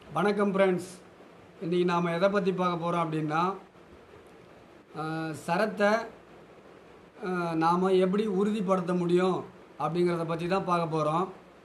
வணக்கம் ஃப்ரெண்ட்ஸ் இன்றைக்கி நாம் எதை பற்றி பார்க்க போகிறோம் அப்படின்னா அஹ், சரத்தை நாம் எப்படி உறுதிப்படுத்த முடியும் அப்படிங்கிறத பற்றி தான் பார்க்க போகிறோம்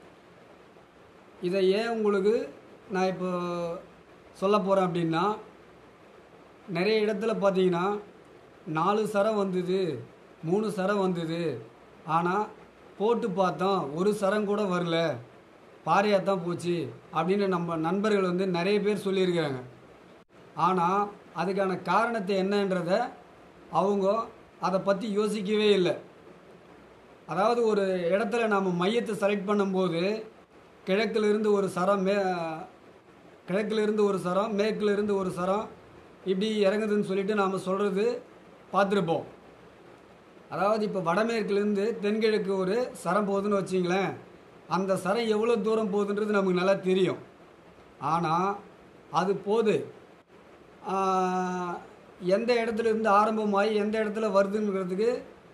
இதை ஏன் உங்களுக்கு நான் இப்போ சொல்ல போகிறேன் அப்படின்னா நிறைய இடத்துல பார்த்தீங்கன்னா நாலு சரம் வந்தது மூணு சரம் வந்தது ஆனால் போட்டு பார்த்தோம் ஒரு சரம் கூட வரல பாறையாக தான் போச்சு அப்படின்னு நம்ம நண்பர்கள் வந்து நிறைய பேர் சொல்லியிருக்கிறாங்க ஆனால் அதுக்கான காரணத்தை என்னன்றத அவங்க அதை பற்றி யோசிக்கவே இல்லை அதாவது ஒரு இடத்துல நம்ம மையத்தை செலக்ட் பண்ணும்போது கிழக்குல இருந்து ஒரு சரம் மே கிழக்குல இருந்து ஒரு சரம் மேற்குல இருந்து ஒரு சரம் இப்படி இறங்குதுன்னு சொல்லிட்டு நாம் சொல்கிறது பார்த்துருப்போம் அதாவது இப்போ வடமேற்குலேருந்து தென்கிழக்கு ஒரு சரம் போகுதுன்னு வச்சிங்களேன் அந்த சரம் எவ்வளோ தூரம் போகுதுன்றது நமக்கு நல்லா தெரியும் ஆனால் அது போகுது ஆஹ், எந்த இடத்துல இருந்து ஆரம்பமாகி எந்த இடத்துல வருதுங்கிறதுக்கு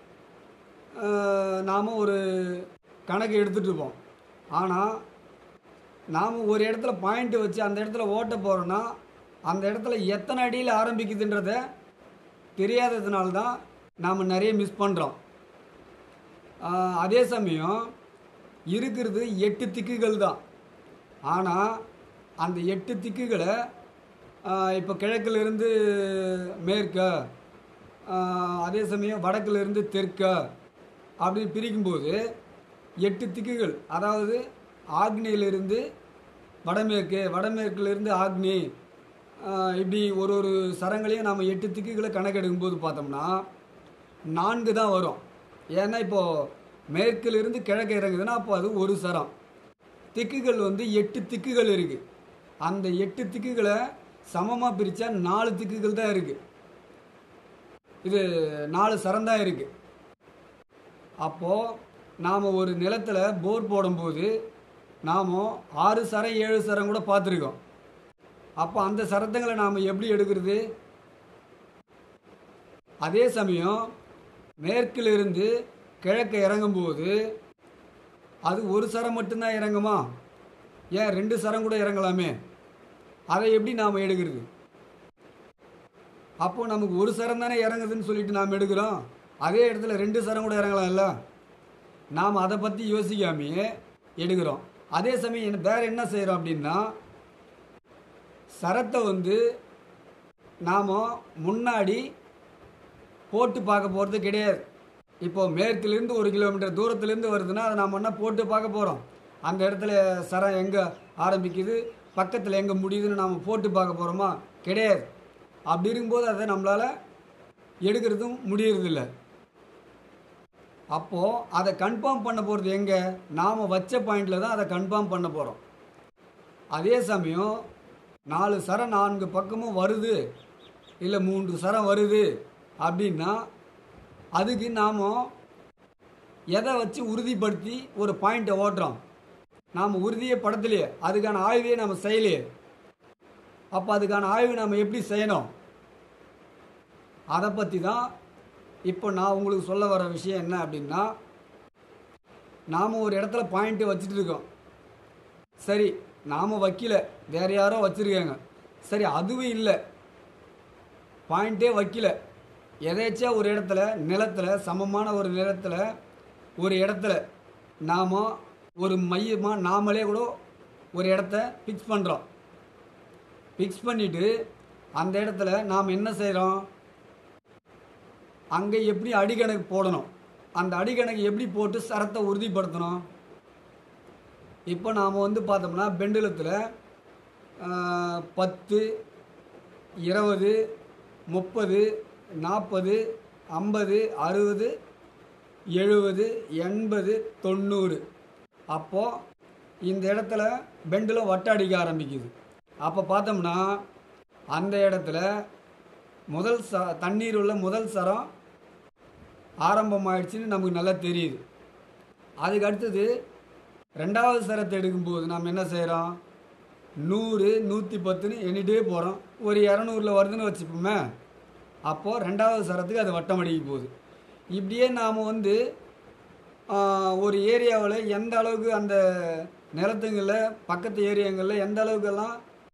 நாம் ஒரு கணக்கு எடுத்துகிட்டு இருப்போம் ஆனால் நாம் ஒரு இடத்துல பாயிண்ட் வச்சு அந்த இடத்துல ஓட்ட போகிறோன்னா அந்த இடத்துல எத்தனை அடியில் ஆரம்பிக்குதுன்றத தெரியாததுனால தான் நாம் நிறைய மிஸ் பண்ணுறோம் அதே சமயம் இருக்கிறது எட்டு திக்குகள் தான் ஆனால் அந்த எட்டு திக்குகளை இப்போ கிழக்கிலிருந்து மேற்க ஆஹ், அதே சமயம் வடக்கிலிருந்து தெற்க அப்படின்னு பிரிக்கும்போது எட்டு திக்குகள் அதாவது ஆக்னியிலிருந்து வடமேற்கு வடமேற்கிலிருந்து ஆக்னி ஆஹ், இப்படி ஒரு ஒரு சரங்களையும் நாம் எட்டு திக்குகளை கணக்கெடுக்கும்போது பார்த்தோம்னா நான்கு தான் வரும் ஏன்னா இப்போது மேற்கிலிருந்து கிழக்கு இறங்குதுன்னா அப்போ அது ஒரு சரம் திக்குகள் வந்து எட்டு திக்குகள் இருக்குது அந்த எட்டு திக்குகளை சமமாக பிரித்தா நாலு திக்குகள் தான் இருக்குது இது நாலு சரம் தான் இருக்குது அப்போது நாம் ஒரு நிலத்தில் போர் போடும்போது நாம் ஆறு சரம் ஏழு சரம் கூட பார்த்துருக்கோம் அப்போ அந்த சரத்துங்களை நாம் எப்படி எடுக்கிறது அதே சமயம் மேற்கிலிருந்து கிழக்கு இறங்கும்போது அது ஒரு சரம் மட்டும்தான் இறங்குமா ஏன் ரெண்டு சரம் கூட இறங்கலாமே அதை எப்படி நாம் எடுக்கிறது அப்போ நமக்கு ஒரு சரம் தானே இறங்குதுன்னு சொல்லிட்டு நாம் எடுக்கிறோம் அதே இடத்துல ரெண்டு சரம் கூட இறங்கலாம்ல நாம் அதை பற்றி யோசிக்காமையே எடுக்கிறோம் அதே சமயம் என்ன- வேற என்ன செய்கிறோம் அப்படின்னா சரத்தை வந்து நாம் முன்னாடி போட்டு பார்க்க போகிறது கிடையாது இப்போ மேற்குலேருந்து ஒரு கிலோமீட்டர் தூரத்துலேருந்து வருதுன்னா அதை நாம் என்ன போட்டு பார்க்க போகிறோம் அந்த இடத்துல சரம் எங்கே ஆரம்பிக்குது பக்கத்தில் எங்கே முடியுதுன்னு நாம் போட்டு பார்க்க போகிறோமா கிடையாது அப்படி இருக்கும்போது அதை நம்மளால் எடுக்கிறதும் முடியறதில்ல அப்போது அதை கன்ஃபார்ம் பண்ண போகிறது எங்கே நாம் வச்ச பாயிண்டில் தான் அதை கன்ஃபார்ம் பண்ண போகிறோம் அதே சமயம் நாலு சரம் நான்கு பக்கமும் வருது இல்லை மூன்று சரம் வருது அப்படின்னா அதுக்கு நாம் எதை வச்சு உறுதிப்படுத்தி ஒரு பாயிண்ட்டை ஓட்டுறோம் நாம் உறுதியை படத்துலையே அதுக்கான ஆய்வையே நம்ம செய்யலையே அப்போ அதுக்கான ஆய்வு நம்ம எப்படி செய்யணும் அதை பற்றி தான் இப்போ நான் உங்களுக்கு சொல்ல வர விஷயம் என்ன அப்படின்னா நாம் ஒரு இடத்துல பாயிண்ட்டு வச்சுட்டு இருக்கோம் சரி நாம் வைக்கல வேற யாரோ வச்சுருக்காங்க சரி அதுவும் இல்லை பாயிண்ட்டே வைக்கல எதேச்சா ஒரு இடத்துல நிலத்தில் சமமான ஒரு நிலத்தில் ஒரு இடத்துல நாம் ஒரு மையமாக நாமளே கூட ஒரு இடத்த ஃபிக்ஸ் பண்ணுறோம் ஃபிக்ஸ் பண்ணிவிட்டு அந்த இடத்துல நாம் என்ன செய்கிறோம் அங்கே எப்படி அடிக்கணக்கு போடணும் அந்த அடிக்கணக்கு எப்படி போட்டு சரத்தை உறுதிப்படுத்தணும் இப்போ நாம் வந்து பார்த்தோம்னா பெண்டுலத்தில் பத்து இருபது முப்பது நாற்பது ஐம்பது அறுபது எழுபது எண்பது தொண்ணூறு அப்போது இந்த இடத்துல பெண்டில் வட்ட அடிக்க ஆரம்பிக்குது அப்போ பார்த்தோம்னா அந்த இடத்துல முதல் ச தண்ணீர் உள்ள முதல் சரம் ஆரம்பமாயிடுச்சுன்னு நமக்கு நல்லா தெரியுது அதுக்கு அடுத்தது ரெண்டாவது சரத்தை எடுக்கும்போது நாம் என்ன செய்கிறோம் நூறு நூற்றி பத்துன்னு எண்ணிட்டே போகிறோம் ஒரு இரநூறுல வருதுன்னு வச்சுப்போமே அப்போது ரெண்டாவது சரத்துக்கு அது வட்டம் அடிக்க போகுது இப்படியே நாம் வந்து ஆஹ், ஒரு ஏரியாவில் எந்த அளவுக்கு அந்த நிலத்துங்களில் பக்கத்து ஏரியாங்களில் எந்த அளவுக்கெல்லாம்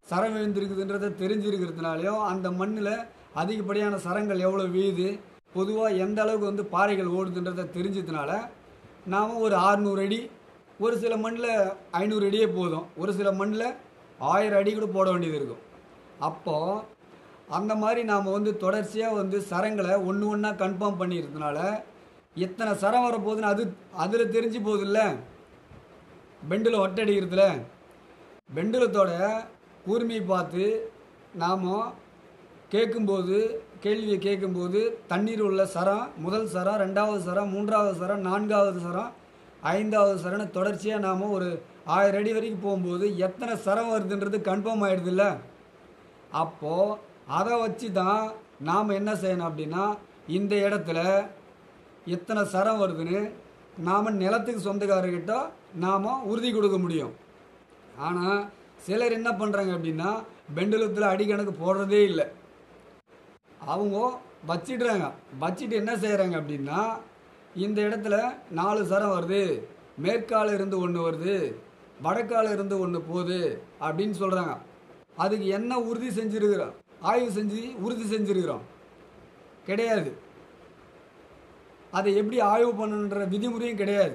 சரம் விழுந்திருக்குதுன்றதை தெரிஞ்சிருக்கிறதுனாலையும் அந்த மண்ணில் அதிகப்படியான சரங்கள் எவ்வளோ வீழுது பொதுவாக எந்த அளவுக்கு வந்து பாறைகள் ஓடுதுன்றதை தெரிஞ்சதுனால நாம் ஒரு 600 அடி ஒரு சில மண்ணில் ஐநூறு அடியே போதும் ஒரு சில மண்ணில் ஆயிரம் அடி கூட போட வேண்டியது இருக்கும் அப்போது அந்த மாதிரி நாம் வந்து தொடர்ச்சியாக வந்து சரங்களை ஒன்று ஒன்றா கன்ஃபார்ம் பண்ணியிருந்தனால எத்தனை சரம் வரப்போகுதுன்னு அது அதில் தெரிஞ்சு போகுதுல்ல பெண்டில் ஒட்டடிக்கிறதுல பெண்டுலத்தோட கூர்மையை பார்த்து நாம் கேட்கும்போது கேள்வியை கேட்கும்போது தண்ணீர் உள்ள சரம் முதல் சரம் ரெண்டாவது சரம் மூன்றாவது சரம் நான்காவது சரம் ஐந்தாவது சரம்னு தொடர்ச்சியாக நாம் ஒரு ஆயிரம் அடி வரைக்கும் போகும்போது எத்தனை சரம் வருதுன்றது கன்ஃபார்ம் ஆகிடுதுல்ல அப்போது அதை வச்சு தான் நாம் என்ன செய்யணும் அப்படின்னா இந்த இடத்துல எத்தனை சரம் வருதுன்னு நாம் நிலத்துக்கு சொந்தக்காரர்கிட்ட நாம் உறுதி கொடுக்க முடியும் ஆனால் சிலர் என்ன பண்ணுறாங்க அப்படின்னா பெண்டலத்தில் அடிக்கணக்கு போடுறதே இல்லை அவங்க வச்சிடுறாங்க வச்சுட்டு என்ன செய்கிறாங்க அப்படின்னா இந்த இடத்துல நாலு சரம் வருது மேற்கால இருந்து ஒன்று வருது வடக்கால இருந்து ஒன்று போகுது அப்படின்னு சொல்கிறாங்க அதுக்கு என்ன உறுதி செஞ்சுருக்கிறோம் ஆய்வு செஞ்சு உறுதி செஞ்சுருக்கிறோம் கிடையாது அதை எப்படி ஆய்வு பண்ணணுன்ற விதிமுறையும் கிடையாது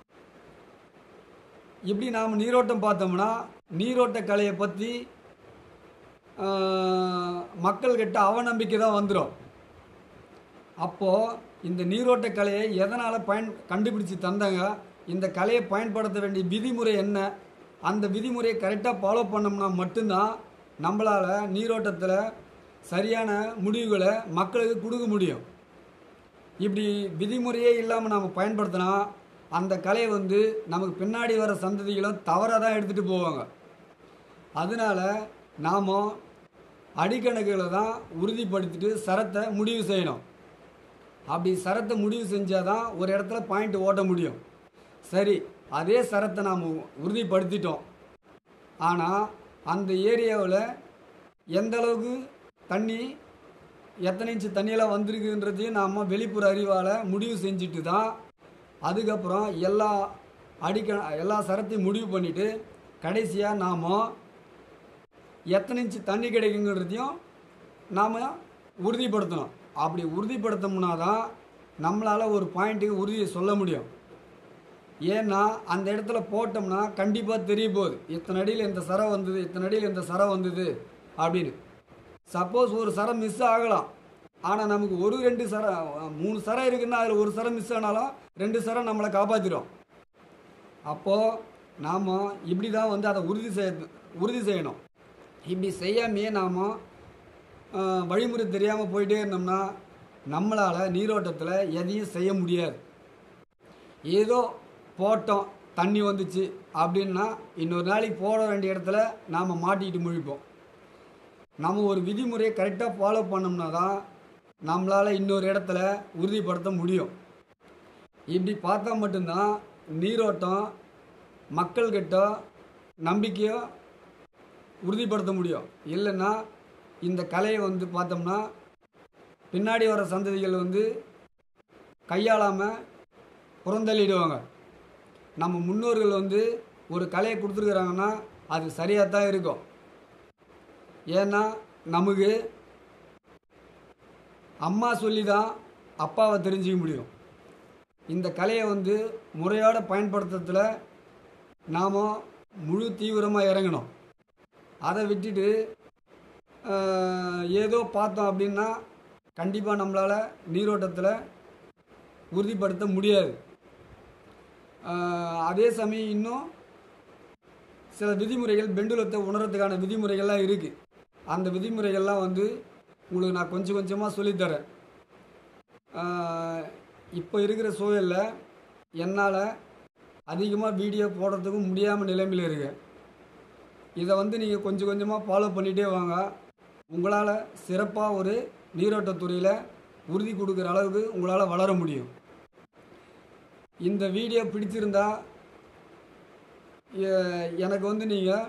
இப்படி நாம் நீரோட்டம் பார்த்தோம்னா நீரோட்ட கலையை பற்றி மக்கள்கிட்ட அவநம்பிக்கை தான் வந்துடும் அப்போது இந்த நீரோட்ட கலையை எதனால் பயன் கண்டுபிடிச்சு தந்தாங்க இந்த கலையை பயன்படுத்த வேண்டிய விதிமுறை என்ன அந்த விதிமுறையை கரெக்டாக ஃபாலோ பண்ணோம்னா மட்டும்தான் நம்மளால் நீரோட்டத்தில் சரியான முடிவுகளை மக்களுக்கு கொடுக்க முடியும் இப்படி விதிமுறையே இல்லாமல் நாம் பயன்படுத்தினா அந்த கலையை வந்து நமக்கு பின்னாடி வர சந்ததிகளும் தவறாக தான் எடுத்துகிட்டு போவாங்க அதனால் நாம் அடிக்கணக்குகளை தான் உறுதிப்படுத்திட்டு சரத்தை முடிவு செய்யணும் அப்படி சரத்தை முடிவு செஞ்சால் தான் ஒரு இடத்துல பாயிண்ட் ஓட்ட முடியும் சரி அதே சரத்தை நாம் உறுதிப்படுத்திட்டோம் ஆனால் அந்த ஏரியாவில் எந்த அளவுக்கு தண்ணி எத்தனை இன்ச்சு தண்ணியெல்லாம் வந்திருக்குன்றதையும் நாம் வெளிப்புற அறிவால் முடிவு செஞ்சுட்டு தான் அதுக்கப்புறம் எல்லா அடிக்க எல்லா சரத்தையும் முடிவு பண்ணிவிட்டு கடைசியாக நாம் எத்தனை இன்ச்சு தண்ணி கிடைக்குங்கிறதையும் நாம் உறுதிப்படுத்தணும் அப்படி உறுதிப்படுத்தோம்னா தான் நம்மளால் ஒரு பாயிண்ட்டுக்கு உறுதியை சொல்ல முடியும் ஏன்னா அந்த இடத்துல போட்டோம்னா கண்டிப்பாக தெரிய போகுது இத்தனை அடியில் இந்த சரம் வந்தது இத்தனை அடியில் இந்த சரம் வந்தது அப்படின்னு சப்போஸ் ஒரு சரம் மிஸ் ஆகலாம் ஆனால் நமக்கு ஒரு ரெண்டு சரம் மூணு சரம் இருக்குன்னா அதில் ஒரு சரம் மிஸ் ஆனாலும் ரெண்டு சரம் நம்மளை காப்பாற்றிடும் அப்போது நாம் இப்படி தான் வந்து அதை உறுதி செய்ய உறுதி செய்யணும் இப்படி செய்யாமையே நாம் வழிமுறை தெரியாமல் போயிட்டே இருந்தோம்னா நம்மளால் நீரோட்டத்தில் எதையும் செய்ய முடியாது ஏதோ போட்டோம் தண்ணி வந்துச்சு அப்படின்னா இன்னொரு நாளைக்கு போட வேண்டிய இடத்துல நாம் மாட்டிக்கிட்டு முழிப்போம் நம்ம ஒரு விதிமுறையை கரெக்டாக ஃபாலோ பண்ணோம்னா தான் நம்மளால் இன்னொரு இடத்துல உறுதிப்படுத்த முடியும் இப்படி பார்த்தா மட்டும்தான் நீரோட்டம் மக்கள்கிட்ட நம்பிக்கையை உறுதிப்படுத்த முடியும் இல்லைன்னா இந்த கலையை வந்து பார்த்தோம்னா பின்னாடி வர சந்ததிகள் வந்து கையாளாமல் புறந்தள்ளிடுவாங்க நம்ம முன்னோர்கள் வந்து ஒரு கலையை கொடுத்துருக்குறாங்கன்னா அது சரியாக தான் இருக்கும் ஏன்னா நமக்கு அம்மா சொல்லி தான் அப்பாவை தெரிஞ்சிக்க முடியும் இந்த கலையை வந்து முறையோட பயன்படுத்துறதுல நாம் முழு தீவிரமாக இறங்கணும் அதை விட்டுட்டு ஆஹ், ஏதோ பார்த்தோம் அப்படின்னா கண்டிப்பாக நம்மளால் நீரோட்டத்தில் உறுதிப்படுத்த முடியாது ஆஹ், அதே சமயம் இன்னும் சில விதிமுறைகள் பெண்டுலத்தை உணரத்துக்கான விதிமுறைகள்லாம் இருக்குது அந்த விதிமுறைகள்லாம் வந்து உங்களுக்கு நான் கொஞ்சம் கொஞ்சமாக சொல்லித்தரேன் இப்போ இருக்கிற சூழலில் என்னால் அதிகமாக வீடியோ போடுறதுக்கும் முடியாமல் நிலைமையில் இருக்கேன் இதை வந்து நீங்கள் கொஞ்சம் கொஞ்சமாக ஃபாலோ பண்ணிகிட்டே வாங்க உங்களால் சிறப்பாக ஒரு நீரோட்டத்துறையில் உறுதி கொடுக்குற அளவுக்கு உங்களால் வளர முடியும் இந்த வீடியோ பிடிச்சிருந்தா எ- எனக்கு வந்து நீங்கள்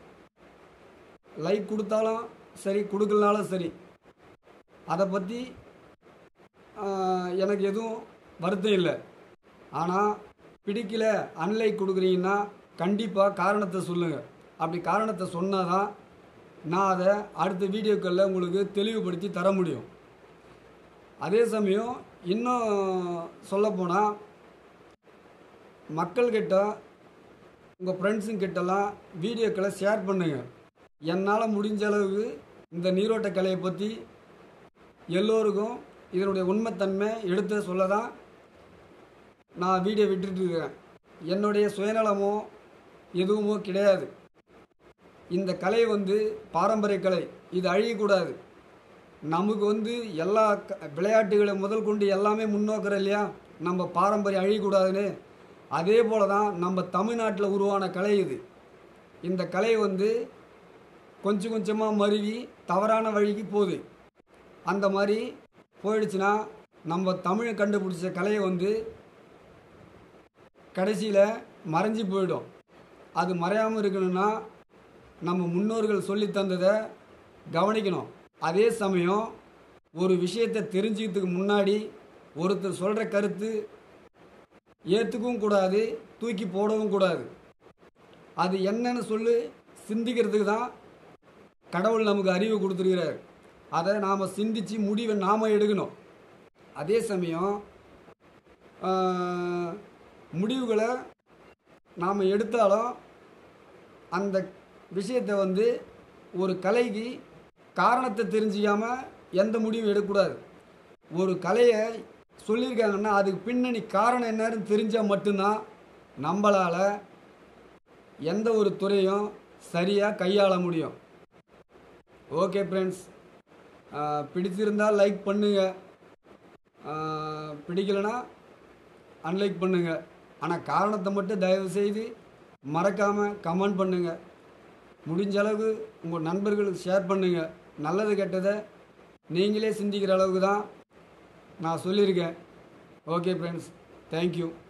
லைக் கொடுத்தாலும் சரி கொடுக்கலனாலும் சரி அதை பற்றி எனக்கு எதுவும் வருத்தம் இல்லை ஆனால் பிடிக்கல அன்லைக் கொடுக்குறீங்கன்னா கண்டிப்பாக காரணத்தை சொல்லுங்கள் அப்படி காரணத்தை சொன்னால் தான் நான் அதை அடுத்த வீடியோக்களில் உங்களுக்கு தெளிவுபடுத்தி தர முடியும் அதே சமயம் இன்னும் சொல்லப்போனால் மக்கள்கிட்ட உங்கள் ஃப்ரெண்ட்ஸுங்கிட்டலாம் வீடியோக்களை ஷேர் பண்ணுங்கள் என்னால் முடிஞ்ச அளவுக்கு இந்த நீரோட்ட கலையை பற்றி எல்லோருக்கும் இதனுடைய உண்மைத்தன்மை எடுத்து சொல்ல தான் நான் வீடியோ விட்டுட்டு இருக்கிறேன் என்னுடைய சுயநலமோ எதுவுமோ கிடையாது இந்த கலை வந்து பாரம்பரிய கலை இது அழியக்கூடாது நமக்கு வந்து எல்லா க- விளையாட்டுகளை முதல் கொண்டு எல்லாமே முன்னோக்கிற இல்லையா நம்ம பாரம்பரியம் அழியக்கூடாதுன்னு அதே போல தான் நம்ம தமிழ்நாட்டில் உருவான கலை இது இந்த கலை வந்து கொஞ்சம் கொஞ்சமாக மருவி தவறான வழிக்கு போகுது அந்த மாதிரி போயிடுச்சுன்னா நம்ம தமிழ் கண்டுபிடிச்ச கலையை வந்து கடைசியில் மறைஞ்சு போயிடும் அது மறையாமல் இருக்கணும்னா நம்ம முன்னோர்கள் சொல்லி தந்ததை கவனிக்கணும் அதே சமயம் ஒரு விஷயத்தை தெரிஞ்சுக்கிறதுக்கு முன்னாடி ஒருத்தர் சொல்கிற கருத்து ஏற்றுக்கவும் கூடாது தூக்கி போடவும் கூடாது அது என்னன்னு சொல்லி சிந்திக்கிறதுக்கு தான் கடவுள் நமக்கு அறிவு கொடுத்துருக்கிறார் அதை நாம் சிந்திச்சு முடிவை நாம் எடுக்கணும் அதே சமயம் ஆஹ், முடிவுகளை நாம் எடுத்தாலும் அந்த விஷயத்தை வந்து ஒரு கலைக்கு காரணத்தை தெரிஞ்சிக்காமல் எந்த முடிவும் எடுக்கக்கூடாது ஒரு கலையை சொல்லியிருக்காங்கன்னா அதுக்கு பின்னணி காரணம் என்னன்னு தெரிஞ்சால் மட்டும்தான் நம்மளால் எந்த ஒரு துறையும் சரியாக கையாள முடியும் ஓகே ஃப்ரெண்ட்ஸ் பிடிச்சிருந்தால் லைக் பண்ணுங்கள் பிடிக்கலைன்னா அன்லைக் பண்ணுங்கள் ஆனால் காரணத்தை மட்டும் தயவு செய்து மறக்காமல் கமெண்ட் பண்ணுங்கள் முடிஞ்ச அளவுக்கு உங்கள் நண்பர்களுக்கு ஷேர் பண்ணுங்கள் நல்லது கெட்டதை நீங்களே சிந்திக்கிற அளவுக்கு தான் நான் சொல்லியிருக்கேன் ஓகே ஃப்ரெண்ட்ஸ் தேங்க்யூ